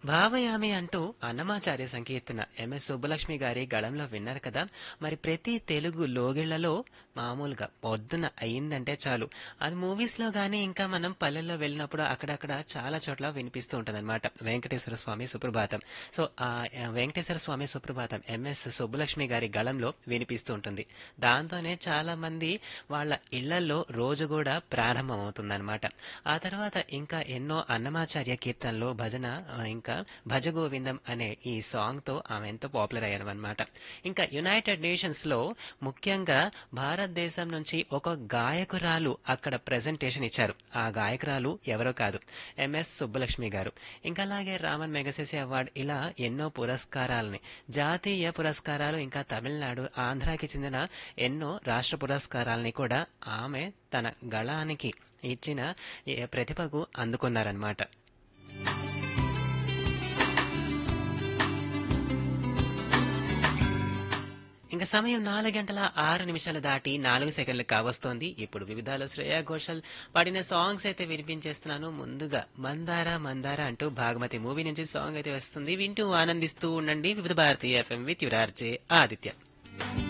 భావయామి అంటూ అన్నమాచార్య సంకీర్తన ఎంఎస్ సుబ్బలక్ష్మి గారి గళంలో విన్నారు కదా మరి ప్రతి తెలుగు లోగిళ్లలో మామూలుగా పొద్దున అయిందంటే చాలు అది మూవీస్ లో గానీ ఇంకా మనం పల్లెల్లో వెళ్ళినప్పుడు అక్కడక్కడ చాలా చోట్ల వినిపిస్తూ ఉంటుంది అనమాట వెంకటేశ్వర స్వామి సుప్రభాతం సో ఆ ఆ, వెంకటేశ్వర స్వామి సుప్రభాతం ఎంఎస్ సుబ్బలక్ష్మి గారి గళంలో వినిపిస్తూ ఉంటుంది దాంతోనే చాలా మంది వాళ్ళ ఇళ్లలో రోజు కూడా ప్రారంభం అవుతుందన్నమాట ఆ తర్వాత ఇంకా ఎన్నో అన్నమాచార్య కీర్తనలు భజన ఆ, ఇంకా భజ గోవిందం అనే ఈ సాంగ్ తో ఆమె ఎంతో పాపులర్ అయ్యారు అనమాట ఇంకా యునైటెడ్ నేషన్స్ లో ముఖ్యంగా భారతదేశం నుంచి ఒక గాయకురాలు అక్కడ ప్రెజెంటేషన్ ఇచ్చారు ఆ గాయకురాలు ఎవరో కాదు ఎంఎస్ సుబ్బలక్ష్మి గారు ఇంకా అలాగే రామన్ మెగసెసి అవార్డ్ ఇలా ఎన్నో పురస్కారాలని జాతీయ పురస్కారాలు ఇంకా తమిళనాడు ఆంధ్రాకి చెందిన ఎన్నో రాష్ట్ర పురస్కారాలని కూడా ఆమె తన గళానికి ఇచ్చిన ఈ ప్రతిభకు అందుకున్నారనమాట ఇంకా సమయం నాలుగు గంటల ఆరు నిమిషాలు దాటి నాలుగు సెకండ్లు కావస్తోంది ఇప్పుడు వివిధాలు శ్రేయా ఘోషల్ పాడిన సాంగ్స్ అయితే వినిపించేస్తున్నాను ముందుగా మందార మందార అంటూ భాగమతి మూవీ నుంచి సాంగ్ అయితే వస్తుంది వింటూ ఆనందిస్తూ ఉండండి వివిధ భారతీయ ఎఫ్ఎం విత్ యురార్జే ఆదిత్య